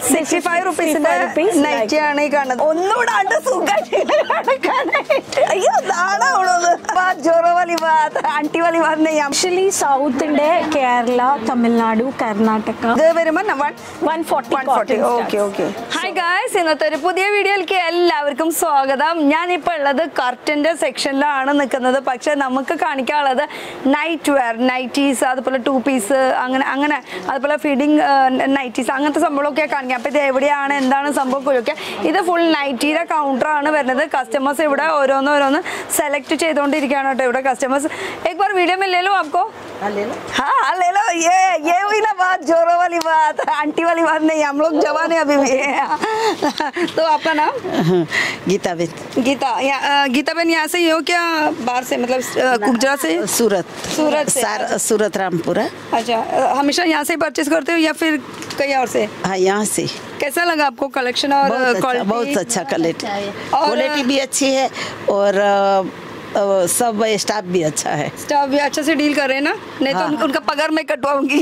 Sixty five റുപ്പീസിന്റെ rupees, nighty ആണ് ഈ കാണുന്നത് ഒന്നുകൂടെ ആണ്ട് സുഖമായിട്ട് അയ്യോ നാളെ ജോറോ വലി ബാത് ആന്റി വലി ബാത് നെയ്യാം ആക്ച്വലി സൗത്തിന്റെ കേരള തമിഴ്നാടു കർണാടക ഇത് വരുമ്പോ one one forty one forty okay okay hi guys ഇന്നത്തെ ഒരു പുതിയ വീഡിയോയിലേക്ക് എല്ലാവർക്കും സ്വാഗതം ഞാനിപ്പോൾ ഉള്ളത് കർട്ടൻ്റെ സെക്ഷനിലാണ് നിൽക്കുന്നത് പക്ഷെ നമുക്ക് കാണിക്കാനുള്ളത് നൈറ്റ് വെയർ നൈറ്റീസ് അതുപോലെ ടു പീസ് അങ്ങനെ അങ്ങനെ അതുപോലെ ഫീഡിങ് നൈറ്റീസ് അങ്ങനത്തെ സംഭവമൊക്കെ കാണിക്കാം അപ്പോൾ ഇത് എവിടെയാണ് എന്താണ് സംഭവം ഒക്കെ ഇത് ഫുൾ നൈറ്റിയുടെ കൗണ്ടറാണ് വരുന്നത് കസ്റ്റമേഴ്സ് ഇവിടെ ഓരോന്ന് ഓരോന്ന് സെലക്ട് ചെയ്തുകൊണ്ടിരിക്കുകയാണ് കേട്ടോ ഇവിടെ കസ്റ്റമേഴ്സ് एक बार वीडियो में ले लो आपको हाँ ले लो ये ये हुई ना बात जोरों वाली बात आंटी वाली बात नहीं हम लोग जवान है अभी भी तो आपका नाम गीता बेन गीता या, अ, गीता बहन यहाँ से ही हो क्या बाहर से मतलब अ, गुजरात से सूरत सूरत से। सार, सूरत रामपुरा अच्छा अ, हमेशा यहाँ से परचेज करते हो या फिर कहीं और से हाँ यहाँ से कैसा लगा आपको कलेक्शन और बहुत अच्छा क्वालिटी बहुत अच्छा क्वालिटी और- क्वालिटी भी अच्छी है और अ, अ, सब स्टाफ भी अच्छा है സ്റ്റാഫ് भी अच्छे से डील कर रहे हैं ना नहीं तो हाँ। उन- उनका पगार मैं कटवाऊंगी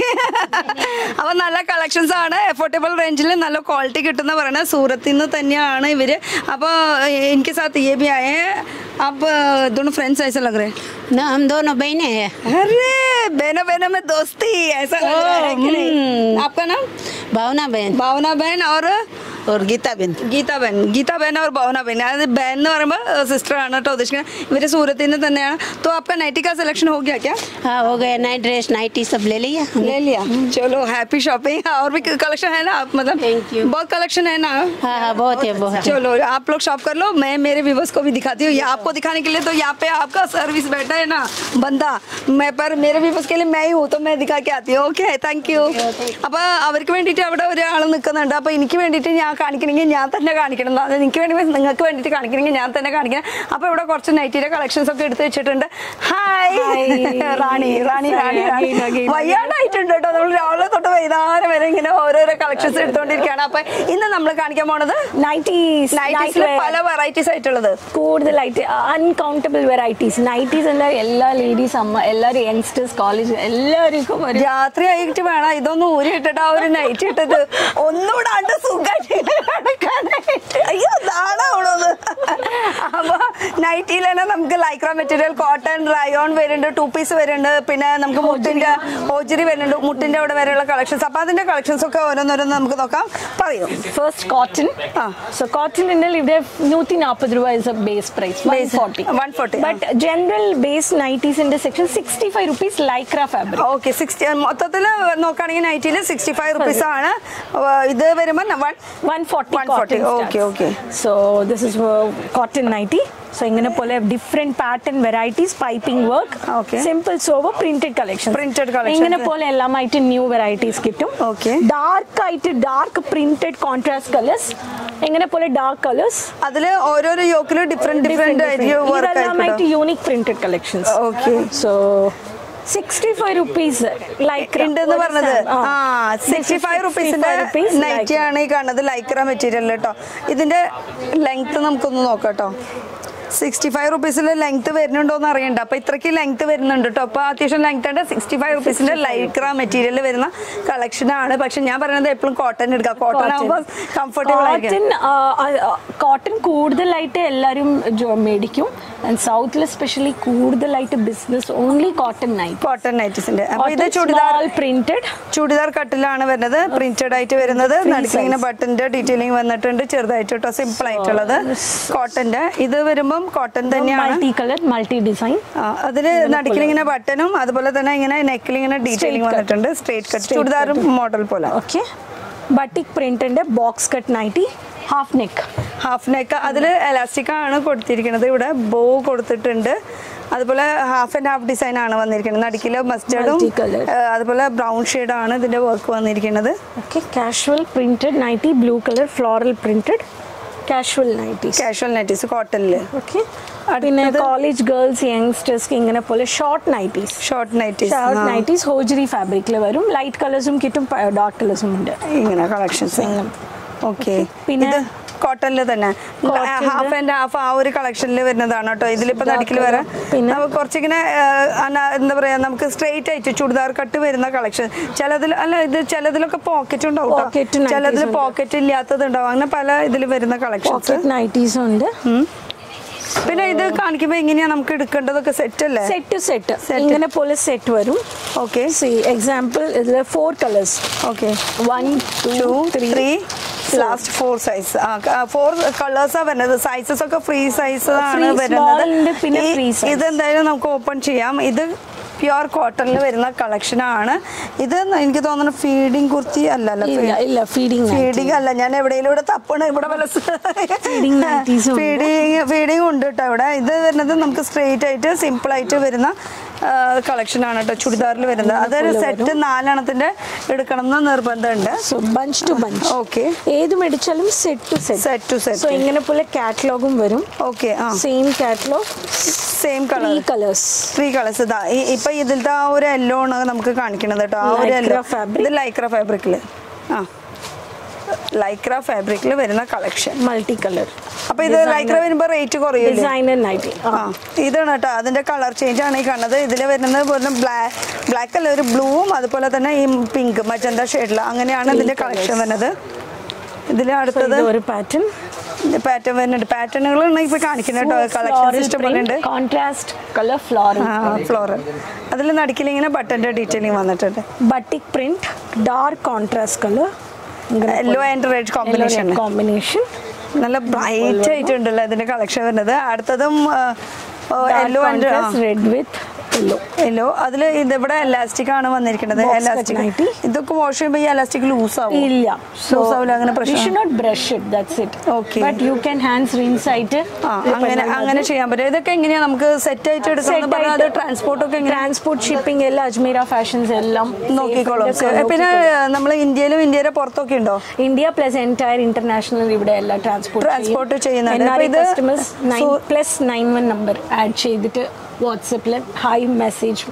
അപ്പോൾ നല്ല കളക്ഷൻസ് ആണ് എഫോർഡബിൾ റേഞ്ചിൽ നല്ല ക്വാളിറ്റി കിട്ടുന്ന പറയുന്നത് സൂറത്തിൽ നിന്ന് തന്നെയാണ് ഇവര് അപ്പോൾ എനിക്ക് സാത്ത് ये भी आए हैं आप दोनों फ्रेंड्स ऐसे लग रहे हैं ना हम दोनों बहने हैं अरे बहना बहना में दोस्ती ऐसा लग रहा है कि नहीं आपका नाम भावना बहन भावना बहन और और गीता बेन ഗീത ബെൻ ഗീത ബെൻ और भावना ബെൻ അതായത് ബെൻ എന്ന് പറയുമ്പോൾ സിസ്റ്റർ ആണ് കേട്ടോ ഉദ്ദേശിക്കുന്നത് ഇവര് സൂരത്തിൽ നിന്ന് തന്നെയാണ് तो आपका नाइटी का सिलेक्शन हो गया क्या हाँ हो गए नाइट ड्रेस नाइटी सब ले लिया हमने। ले लिया चलो हैप्पी शॉपिंग और भी कलेक्शन है ना आप मतलब Thank you. बहुत कलेक्शन है ना हाँ हाँ बहुत है बहुत चलो आप लोग शॉप कर लो मैं मेरे व्यूवर्स को भी दिखाती हूँ ये आपको दिखाने के लिए तो यहाँ पे आपका सर्विस बैठा है ना बंदा मैं पर मेरे व्യൂവേഴ്സ് के लिए मैं ही हूँ तो मैं दिखा के आती हूँ ഓക്കെ താങ്ക് യു അപ്പൊ അവർക്ക് വേണ്ടിയിട്ട് അവിടെ ഒരാൾ നിൽക്കുന്നുണ്ട് അപ്പൊ എനിക്ക് വേണ്ടിയിട്ട് ഞാൻ കാണിക്കണമെങ്കിൽ ഞാൻ തന്നെ കാണിക്കണം അത് എനിക്ക് വേണ്ടി means നിങ്ങൾക്ക് വേണ്ടിയിട്ട് കാണിക്കണമെങ്കിൽ ഞാൻ തന്നെ കാണിക്കണം അപ്പൊ ഇവിടെ കുറച്ച് നൈറ്റിയുടെ കളക്ഷൻസ് ഒക്കെ എടുത്ത് വെച്ചിട്ടുണ്ട് ഹായ് റാണി റാണി റാണി റാണി വയ്യാണ്ടായിട്ടുണ്ട് കേട്ടോ നമ്മൾ രാവിലെ തൊട്ട് വൈകുന്നേരം വരെ ഇങ്ങനെ ഓരോരോ കളക്ഷൻസ് എടുത്തുകൊണ്ടിരിക്കുകയാണ് അപ്പൊ ഇന്ന് നമ്മൾ കാണിക്കാൻ പോണത് നൈറ്റീസ് നൈറ്റീസിൽ പല വെറൈറ്റീസ് ആയിട്ടുള്ളത് കൂടുതലായിട്ട് അൺകൗണ്ടബിൾ വെറൈറ്റീസ് നൈറ്റീസ് എന്താ എല്ലാ ലേഡീസ് അമ്മ എല്ലാവരും യങ്സ്റ്റേഴ്സ് കോളേജ് എല്ലാവർക്കും ഒരു രാത്രി ആയിട്ട് വേണം ഇതൊന്നും ഊരി ഇട്ടിട്ട് ആ ഒരു നൈറ്റ് ഇട്ടത് ഒന്നുകൂടെ ആണ്ട് സുഖമായിട്ട് കിടക്കാനായിട്ട് അയ്യോ നാളെ ആവണത് അപ്പൊ നൈറ്റിയിൽ തന്നെ നമുക്ക് ലൈക്ര മെറ്റീരിയൽ കോട്ടൺ റയോൺ വരുന്നുണ്ട് ടു പീസ് വരുന്നുണ്ട് പിന്നെ നമുക്ക് മുട്ടിന്റെ ഓജറി വരുന്നുണ്ട് മുട്ടിന്റെ അവിടെ വരെയുള്ള കളക്ഷൻസ് അപ്പൊ അതിന്റെ കളക്ഷൻസ് ഒക്കെ ഓരോന്നോരോന്ന് നമുക്ക് നോക്കാം പറയൂ ഫസ്റ്റ് കോട്ടൺ ആ. സോ കോട്ടണിന്റെ ഇവിടെ നൂറ്റി നാൽപ്പത് രൂപ is base price one Base, forty 140, ആ. ബട്ട് ജനറൽ ബേസ് നൈറ്റീസിന്റെ section sixty five rupees Lycra fabric okay sixty മൊത്തത്തിൽ നോക്കുകയാണെങ്കിൽ നൈറ്റിയിൽ സിക്സ്റ്റി ഫൈവ് റുപ്പീസ് ആണ് ഏർ ഇത് വരുമ്പോൾ one one forty 140, okay, okay. So this is cotton nighty so ഇങ്ങനെ പോലെ different pattern varieties piping work Okay. Simple sober printed collection Printed collection. ഇങ്ങനെ പോലെ എല്ലാമായിട്ട് ന്യൂ വെറൈറ്റീസ് കിട്ടും Okay. ഡാർക്ക് ആയിട്ട് ഡാർക്ക് പ്രിന്റഡ് കോൺട്രാസ്റ്റ് കളേഴ്സ് ഇങ്ങനെ പോലെ dark colours അതിൽ ഓരോരോ യോക്കിലും ഡിഫറെന്റ് ഡിഫറെന്റ് ആയിരിക്കും വർക്ക് ഇതെല്ലാമായിട്ട് ആയിരിക്കും unique printed collections Okay. So sixty five rupees like ഉണ്ടെന്ന് പറഞ്ഞത് ആ സിക്സ്റ്റി ഫൈവ് റുപ്പീസിന്റെ നൈറ്റി ആണ് ഈ കാണുന്നത് ലൈക്ര മെറ്റീരിയൽ കേട്ടോ ഇതിന്റെ ലെങ്ത് നമുക്കൊന്ന് നോക്കാം കേട്ടോ സിക്സ്റ്റി ഫൈവ് റുപ്പീസിൽ ലെങ്ത് വരുന്നുണ്ടോ എന്ന് അറിയണ്ട അപ്പൊ ഇത്രയ്ക്ക് ലെങ്ത് വരുന്നുണ്ട് കേട്ടോ അപ്പൊ അത്യാവശ്യം ലെങ്ത് ഉണ്ട് സിക്സ്റ്റി ഫൈവ് റുപ്പീസിന്റെ ലൈക്ര മെറ്റീരിയൽ വരുന്ന കളക്ഷൻ ആണ് പക്ഷെ ഞാൻ പറയുന്നത് എപ്പോഴും കോട്ടൺ എടുക്കാം കോട്ടൺ ആകുമ്പോൾ കംഫർട്ടബിൾ ആയിരിക്കും കോട്ടൺ കോട്ടൺ കൂടുതലായിട്ട് എല്ലാവരും ജോ- മേടിക്കും ആൻഡ് സൗത്തിൽ സ്പെഷ്യലി കൂടുതലായിട്ട് business only cotton night cotton നൈറ്റീസിന്റെ അപ്പൊ ഇത് ചുടിദാർ പ്രിന്റഡ് ചുടിദാർ കട്ടിലാണ് വരുന്നത് പ്രിന്റഡ് ആയിട്ട് വരുന്നത് നടുക്ക് ഇങ്ങനെ ബട്ടന്റെ ഡീറ്റെയിലിംഗ് വന്നിട്ടുണ്ട് ചെറുതായിട്ട് കേട്ടോ സിമ്പിൾ ആയിട്ടുള്ളത് കോട്ടന്റെ ഇത് വരുമ്പം കോട്ടൺ തന്നെയാണ് മൾട്ടി കളർ മൾട്ടി ഡിസൈൻ ആ, അതില് നടുക്കിൽ ഇങ്ങനെ ബട്ടനും അതുപോലെ തന്നെ ഇങ്ങനെ നെക്കിൽ ഇങ്ങനെ ഡീറ്റെയിലിംഗ് cut. വന്നിട്ടുണ്ട് സ്ട്രേറ്റ് കട്ട് ചുടിദാർ മോഡൽ പോലെ ഓക്കെ ബട്ടിക് പ്രിന്റിന്റെ box cut nighty half neck half neck അതിൽ എലാസ്റ്റിക് ആണ് കൊടുത്തിരിക്കുന്നത് ഇവിടെ ബോ കൊടുത്തിട്ടുണ്ട് അതുപോലെ ഹാഫ് ആൻഡ് ഹാഫ് ഡിസൈൻ ആണ് വന്നിരിക്കുന്നത് നടുക്കില് മസ്റ്റേർഡും Multicolour. അതുപോലെ ബ്രൗൺ ആണ് ഇതിന്റെ വർക്ക് വന്നിരിക്കുന്നത് okay casual printed nighty blue colour floral printed casual nighties casual nighties കോട്ടണില് ഓക്കെ പിന്നെ കോളേജ് ഗേൾസ് യങ്സ്റ്റേഴ്സ്ക്ക് ഇങ്ങനെ പോലെ short nighties short nighties short nighties hosiery ഫാബ്രിക്കിൽ വരും ലൈറ്റ് കളേഴ്സും കിട്ടും ഡാർക്ക് കളേഴ്സും ഉണ്ട് ഇങ്ങനെ കളക്ഷൻസ് ഓക്കെ പിന്നെ കോട്ടണിൽ തന്നെ ഹാഫ് ആൻഡ് ഹാഫ് ആ ഒരു കളക്ഷനിൽ വരുന്നതാണ് കേട്ടോ ഇതിലിപ്പോ നടുക്കിൽ വരാം പിന്നെ? നമുക്ക് കുറച്ചിങ്ങനെ ആ, അന- എന്താ പറയാ നമുക്ക് സ്ട്രെയിറ്റ് ആയിട്ട് ചുടിദാർ കട്ട് വരുന്ന കളക്ഷൻ ചിലതിൽ അല്ല ഇത് ചിലതിലൊക്കെ പോക്കറ്റ് ഉണ്ടാവും ട്ടോ. Pocket nighties ചിലതിൽ ഉണ്ട്. പോക്കറ്റ് ഇല്ലാത്തത് ഉണ്ടാവും അങ്ങനെ പല ഇതിൽ വരുന്ന കളക്ഷൻസ് പോക്കറ്റ് നൈറ്റീസും ഉണ്ട് പിന്നെ ഇത് കാണിക്കുമ്പോ എങ്ങനെയാ നമുക്ക് എടുക്കേണ്ടതൊക്കെ സെറ്റ് അല്ലേ സെറ്റ് സെറ്റ് Set. ഇങ്ങനെ പോലെ സെറ്റ് വരും ഓക്കെ സി എക്സാമ്പിൾ ഇതിൽ four colours okay one two two three three last four size four കളേഴ്സാ വരുന്നത് സൈസസ് ഒക്കെ ഫ്രീ സൈസ് ആണ് Free, small വരുന്നത് ഉണ്ട്, പിന്നെ ഈ- free size. ഇത് എന്തായാലും നമുക്ക് ഓപ്പൺ ചെയ്യാം ഇത് പ്യുവർ കോട്ടണിൽ വരുന്ന കളക്ഷൻ ആണ് ഇത് എനിക്ക് തോന്നുന്നു ഫീഡിങ് കുർത്തി അല്ലല്ലോ ഇല്ല ഇല്ല ഫീഡിങ് ഫീഡിങ് അല്ല ഞാൻ എവിടെയെങ്കിലും ഇവിടെ തപ്പണ ഇവിടെ വല്ല Feeding nighties ഉണ്ട്. ഫീഡിങ് ഫീഡിങ് ഉണ്ട് കേട്ടോ ഇവിടെ ഇത് വരുന്നത് നമുക്ക് സ്ട്രെയിറ്റ് ആയിട്ട് സിമ്പിൾ ആയിട്ട് വരുന്ന കളക്ഷൻ ആണ് കേട്ടോ ചുടിദാറിൽ വരുന്നത് അതൊരു സെറ്റ് നാലെണ്ണത്തിന്റെ എടുക്കണം എന്ന് നിർബന്ധമുണ്ട് so bunch two bunch okay ഏത് മേടിച്ചാലും set two set set two so set ഇങ്ങനെ പോലെ കാറ്റലോഗും വരും ഓക്കെ ആ same catalogue same three colour colours three colours ഇതാ ഈ- ഇപ്പൊ ഇതിലത്തെ ആ ഒരു യെല്ലോ ആണ് നമുക്ക് കാണിക്കണത് കേട്ടോ ആ ഒരു Lycra യെല്ലോ fabric. ഇത് ലൈക്ര ഫാബ്രിക്കില് ആ ലൈക്ര ഫാബ്രിക്കിൽ വരുന്ന കളക്ഷൻ മൾട്ടി കളർ അപ്പൊ ഇത് ലൈക്ര വരുമ്പോ റേറ്റ് കുറയില്ലേ ഡിസൈനർ നൈറ്റി ആ ഇതാണ് കേട്ടോ അതിന്റെ കളർ ചേഞ്ച് ആണ് ഈ കാണുന്നത് ഇതിൽ വരുന്നത് പോലെ ബ്ലാക്ക് ബ്ലാക്ക് അല്ല ഒരു ബ്ലൂവും അതുപോലെ തന്നെ ഈ പിങ്ക് മജന്ത ഷെയ്ഡില് അങ്ങനെയാണ് ഇതിന്റെ കളക്ഷൻ വരുന്നത് ഇതിൽ അടുത്തത് ഒരു പാറ്റേൺ പാറ്റേൺ വരുന്നുണ്ട് പാറ്റേണുകളാണ് ഇപ്പൊ കാണിക്കുന്നത് കേട്ടോ കളക്ഷൻ ഇഷ്ടം പോലെ ഉണ്ട് കോൺട്രാസ്റ്റ് കളർ ഫ്ലോറൽ ഫ്ലോറൽ അതിൽ നടുക്കിൽ ഇങ്ങനെ ബട്ടന്റെ ഡീറ്റെയിലിംഗ് വന്നിട്ടുണ്ട് batik print dark contrast colour yellow and red combination combination നല്ല ബ്രൈറ്റ് ആയിട്ടുണ്ടല്ലോ ഇതിന്റെ കളക്ഷൻ വരുന്നത് അടുത്തതും yellow and red with yellow yellow അതിൽ ഇതിവിടെ എലാസ്റ്റിക് ആണ് വന്നിരിക്കുന്നത് Box cut എലാസ്റ്റിക് nighty. ഇതൊക്കെ വാഷ് ചെയ്യുമ്പോൾ ഈ എലാസ്റ്റിക് ലൂസ് ആവും ഇല്ല ലൂസ് ആവില്ല അങ്ങനെ യു ഷുഡ് പ്രശ്നം not brush it that's it Okay. But you can hands rinse ആയിട്ട് ആ അങ്ങനെ അങ്ങനെ ചെയ്യാൻ പറ്റും ഇതൊക്കെ എങ്ങനെയാ നമുക്ക് സെറ്റ് ആയിട്ട് എടുക്കണം പറഞ്ഞാൽ അത് ട്രാൻസ്പോർട്ട് ഒക്കെ എങ്ങനെ ട്രാൻസ്പോർട്ട് ഷിപ്പിംഗ് എല്ലാം അജ്മീര ഫാഷൻസ് എല്ലാം നോക്കിക്കോളും പിന്നെ നമ്മൾ ഇന്ത്യയിലും ഇന്ത്യയുടെ പുറത്തൊക്കെ ഉണ്ടോ ഇന്ത്യ പ്ലസ് എൻറ്റയർ ഇന്റർനാഷണൽ ഇവിടെ എല്ലാ ട്രാൻസ്പോർട്ട് Transport ചെയ്യുന്നുണ്ട്. അപ്പൊ ഇത് കസ്റ്റമേഴ്സ് നയൻ സു- plus nine one number add ചെയ്തിട്ട് വാട്സപ്പിൽ ഹായ് മെസ്സേജ്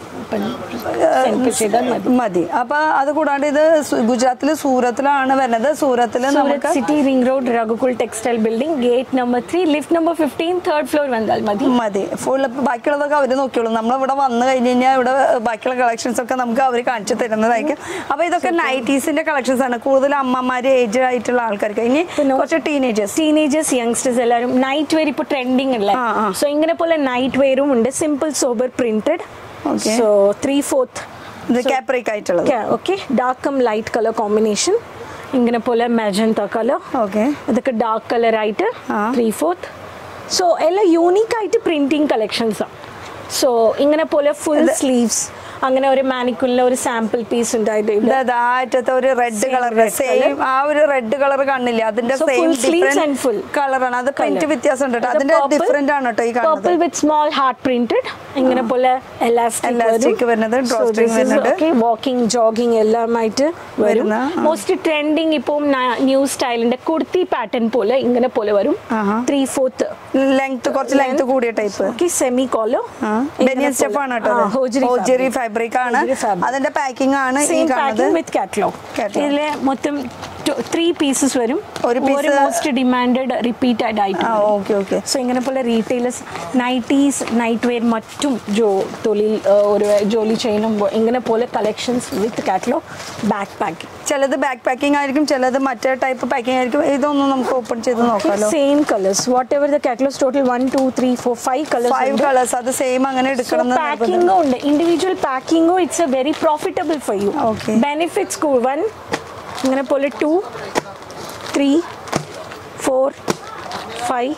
സെൻഡ് ചെയ്താൽ മതി മതി അപ്പൊ അത് കൂടാണ്ട് ഇത് സു- ഗുജറാത്തില് സൂറത്തിലാണ് വരുന്നത് സൂറത്തില് സൂരത് നമുക്ക് city ring road Raghukul textile building gate number three lift number fifteen third floor വന്നാൽ മതി മതി ഫുൾ ബാക്കിയുള്ളതൊക്കെ അവര് നോക്കിയോളും നമ്മൾ ഇവിടെ വന്നു കഴിഞ്ഞ് കഴിഞ്ഞാൽ ഇവിടെ ബാക്കിയുള്ള കളക്ഷൻസ് ഒക്കെ നമുക്ക് അവർ കാണിച്ചു തരുന്നതായിരിക്കും അപ്പൊ ഇതൊക്കെ നൈറ്റീസിന്റെ കളക്ഷൻസ് ആണ് കൂടുതൽ അമ്മമാര് ഏജ് ആയിട്ടുള്ള ആൾക്കാർക്ക് ഇനി പിന്നെ കുറച്ച് ടീനേജേഴ്സ് ടീനേജേഴ്സ് യങ്സ്റ്റേഴ്സ് എല്ലാവരും നൈറ്റ് വെയർ ഇപ്പോൾ ട്രെൻഡിങ് അല്ലേ ആ, ആ. സോ ഇങ്ങനെ പോലെ നൈറ്റ് വെയറും ഉണ്ട് simple sober printed Okay. So three fourth ഇത് കാപ്രിക് ആയിട്ടുള്ളത് ഓക്കെ ഡാർക്കും ലൈറ്റ് കളർ കോമ്പിനേഷൻ ഇങ്ങനെ പോലെ മെജന്ത കളർ ഓക്കെ ഇതൊക്കെ ഡാർക്ക് കളർ ആയിട്ട് ആ. ത്രീ ഫോർത്ത് സോ എല്ലാം യൂണീക്ക് ആയിട്ട് പ്രിന്റിങ് കളക്ഷൻസ് ആണ് സോ ഇങ്ങനെ പോലെ ഫുൾ സ്ലീവ്സ് അങ്ങനെ ഒരു മാനിക്കുലിലെ ഒരു സാമ്പിൾ പീസ് ഉണ്ടായിട്ട് ഇവിടെ അറ്റത്തെ ഒരു red Same colour red same ആ ഒരു റെഡ് കളർ കണ്ണില്ല അതിന്റെ So, same full sleeves and full കളറാണ് അത് പ്രിന്റ് Colour. വ്യത്യാസം ഉണ്ട് കേട്ടോ ഇത് അതിന്റെ purple- ഡിഫറെന്റ് ആണ് കേട്ടോ ഈ purple കാണുന്നത് with small heart printed ഇങ്ങനെ പോലെ elastic Elastic വരുന്നത്, drawstring വരുന്നുണ്ട്. വാക്കിംഗ് ജോഗിങ് എല്ലാമായിട്ട് വരും വരുന്ന, ആ. മോസ്റ്റ് ട്രെൻഡിങ് ഇപ്പം ന്യൂ സ്റ്റൈലിന്റെ കുർത്തി പാറ്റേൺ പോലെ ഇങ്ങനെ പോലെ വരും ആഹാ. ത്രീ ഫോർത്ത് ലെങ്ത് കുറച്ച് ലെങ്ത് കൂടിയ ടൈപ്പ് ഓക്കെ സെമി കോലോ ബനിയൻ സ്റ്റെഫ് ആണ് കേട്ടോ ഹോജറി ഫാബ്രിക് ആണ് ഹോജറി fabric. അതിന്റെ പാക്കിംഗ് ആണ് ഈ സെയിം കാണുന്നത് പാറ്റേൺ വിത്ത് കാറ്റലോഗ് Catalog. ഇതിലെ മൊത്തം ത്രീ പീസസ് വരും ഒരു piece- മോസ്റ്റ് ഡിമാൻഡഡ് റിപ്പീറ്റഡ് ആയിട്ട് ആ ഓക്കെ ഓക്കെ സോ ഇങ്ങനെ പോലെ റീറ്റെയിലേഴ്സ് നൈറ്റീസ് നൈറ്റ് വെയർ മറ്റും ജോ തൊഴിൽ ആ, ഒരു ജോലി ചെയ്യുമ്പോൾ ഇങ്ങനെ പോലെ collections with catalogue back packing ചിലത് ബാക്ക് പാക്കിംഗ് ആയിരിക്കും ചിലത് മറ്റേ ടൈപ്പ് പാക്കിംഗ് ആയിരിക്കും ഇതൊന്നും നമുക്ക് ഓപ്പൺ ചെയ്ത് നോക്കാമല്ലോ same colours what the catalogues total one two three four five five colours colours അത് സെയിം അങ്ങനെ എടുക്കണം എന്ന് നിർബന്ധം. പാക്കിംഗും ഉണ്ട് ഇൻഡിവിജ്വൽ പാക്കിംഗും it's a very profitable for you Okay. Benefits one ഇങ്ങനെ പോലെ two three four five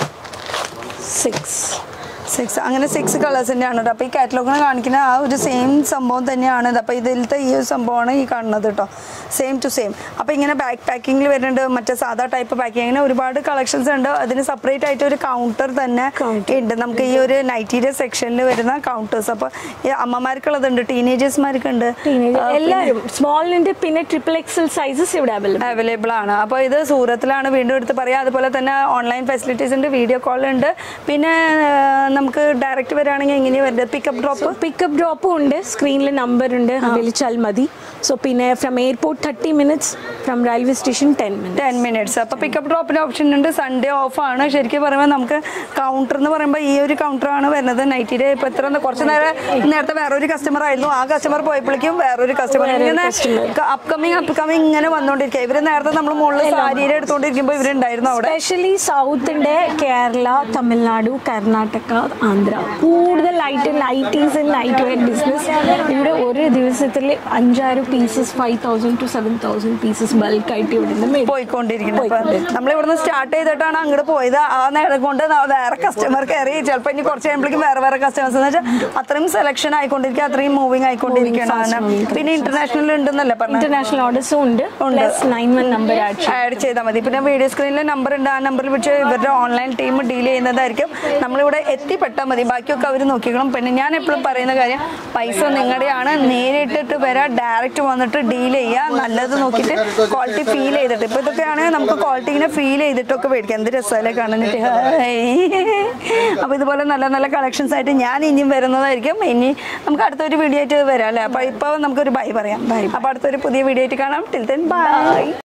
six six അങ്ങനെ സിക്സ് കളേഴ്സ് തന്നെയാണ് കേട്ടോ അപ്പോൾ ഈ കാറ്റലോഗിന് കാണിക്കുന്ന ആ ഒരു സെയിം സംഭവം തന്നെയാണ് ഇത് അപ്പോൾ ഇതിലത്തെ ഈ ഒരു സംഭവമാണ് ഈ കാണുന്നത് കേട്ടോ സെയിം ടു സെയിം അപ്പോൾ ഇങ്ങനെ ബാക്ക് പാക്കിങ്ങിൽ വരുന്നുണ്ട് മറ്റേ സാധാ ടൈപ്പ് പാക്കിംഗ് അങ്ങനെ ഒരുപാട് കളക്ഷൻസ് ഉണ്ട് അതിന് സെപ്പറേറ്റ് ആയിട്ട് ഒരു കൗണ്ടർ തന്നെ Counter. ഉണ്ട് നമുക്ക് ഈ ഒരു നൈറ്റീരിയ സെക്ഷനിൽ വരുന്ന കൗണ്ടേഴ്സ് അപ്പോൾ ഈ അമ്മമാർക്കുള്ളതുണ്ട് ടീനേജേഴ്സ്മാർക്കുണ്ട് എല്ലാവരും സ്മോളിന്റെ പിന്നെ ട്രിപ്പിൾ എക്സൽ സൈസസ് ഇവിടെ അവൈലബിൾ അവൈലബിൾ ആണ് അപ്പോൾ ഇത് സൂറത്തിലാണ് വീണ്ടും എടുത്ത് പറയാം അതുപോലെ തന്നെ ഓൺലൈൻ ഫെസിലിറ്റീസ് ഉണ്ട് വീഡിയോ കോൾ ഉണ്ട് പിന്നെ ആ, നമുക്ക് ഡയറക്റ്റ് വരികയാണെങ്കിൽ എങ്ങനെയാണ് വരുന്നത് പിക്കപ്പ് ഡ്രോപ്പ് പിക്കപ്പ് ഡ്രോപ്പും ഉണ്ട് സ്ക്രീനിൽ നമ്പർ ഉണ്ട് വിളിച്ചാൽ മതി സോ പിന്നെ from airport thirty minutes from railway station ten minutes ten minutes അപ്പോൾ പിക്കപ്പ് ഡ്രോപ്പിൻ്റെ ഓപ്ഷൻ ഉണ്ട് സൺഡേ ഓഫ് ആണ് ശരിക്കും പറയുമ്പോൾ നമുക്ക് കൗണ്ടർ എന്ന് പറയുമ്പോൾ ഈ ഒരു കൗണ്ടറാണ് വരുന്നത് നൈറ്റിയുടെ ഇപ്പോൾ എത്ര കുറച്ച് നേരം നേരത്തെ വേറൊരു കസ്റ്റമർ ആയിരുന്നു ആ കസ്റ്റമർ പോയപ്പോഴേക്കും വേറൊരു കസ്റ്റമർ വേറൊരു ഇങ്ങനെ customer. അപ്കമിങ് അപ്കമിങ് ഇങ്ങനെ വന്നുകൊണ്ടിരിക്കുക ഇവര് നേരത്തെ നമ്മൾ മുകളിൽ സാരിയുടെ എടുത്തുകൊണ്ടിരിക്കുമ്പോൾ ഇവരുണ്ടായിരുന്നു അവിടെ സ്പെഷ്യലി സൗത്തിന്റെ കേരള തമിഴ്നാടു കർണാടക ആന്ധ്ര കൂടുതലായിട്ട് nineties and night wear business ഇവിടെ ഒരു ദിവസത്തിൽ അഞ്ചാറ് pieces five thousand to seven thousand pieces ബൾക്കായിട്ട് ഇവിടെ നിന്ന് മേടിക്കും. പോയിക്കൊണ്ടിരിക്കുന്നത് അപ്പൊ പോയിക്കൊണ്ടിരിക്കുന്നു. നമ്മൾ ഇവിടുന്ന് സ്റ്റാർട്ട് ചെയ്തിട്ടാണ് അങ്ങോട്ട് പോയത് ആ നേരം കൊണ്ട് ന- വേറെ കസ്റ്റമർ കയറി ചിലപ്പോൾ ഇനി കുറച്ച് കഴിയുമ്പോഴേക്കും വേറെ വേറെ കസ്റ്റമേഴ്സ് എന്ന് വെച്ചാൽ അത്രയും സെലക്ഷൻ ആയിക്കൊണ്ടിരിക്കുക അത്രയും മൂവിങ് ആയിക്കൊണ്ടിരിക്കുകയാണ് Moving, fast അങ്ങനെ. moving പിന്നെ ഇന്റർനാഷണൽ ഉണ്ടെന്നല്ലേ പറഞ്ഞത് ഇന്റർനാഷണൽ ഓർഡേഴ്സും ഉണ്ട് ഉണ്ട്. Plus nine one number add add ചെയ്താൽ മതി പിന്നെ വീഡിയോ സ്ക്രീനിൽ നമ്പർ ഉണ്ട് ആ നമ്പറിൽ വിളിച്ച് ഇവരുടെ ഓൺലൈൻ ടീം ഡീൽ ചെയ്യുന്നതായിരിക്കും നമ്മളിവിടെ എത്തിപ്പെട്ടാൽ മതി ബാക്കിയൊക്കെ അവർ നോക്കിക്കണം പിന്നെ ഞാൻ എപ്പോഴും പറയുന്ന കാര്യം പൈസ നിങ്ങളുടെയാണ് നേരിട്ടിട്ട് വരാം ഡയറക്റ്റ് വന്നിട്ട് ഡീൽ ചെയ്യുക നല്ലത് നോക്കിയിട്ട് ക്വാളിറ്റി ഫീൽ ചെയ്തിട്ട് ഇപ്പോൾ ഇതൊക്കെയാണെങ്കിൽ നമുക്ക് ക്വാളിറ്റി ഇങ്ങനെ ഫീൽ ചെയ്തിട്ടൊക്കെ മേടിക്കാം എന്ത് രസമല്ലേ കാണാനായിട്ട് അപ്പോൾ ഇതുപോലെ നല്ല നല്ല കളക്ഷൻസ് ആയിട്ട് ഞാൻ ഇനിയും വരുന്നതായിരിക്കും ഇനി നമുക്ക് അടുത്തൊരു വീഡിയോ ആയിട്ട് വരാം അല്ലേ അപ്പോൾ ഇപ്പോൾ നമുക്കൊരു ബൈ പറയാം അപ്പോൾ അടുത്തൊരു പുതിയ വീഡിയോ ആയിട്ട് കാണാം ടിൽ ദെൻ ബൈ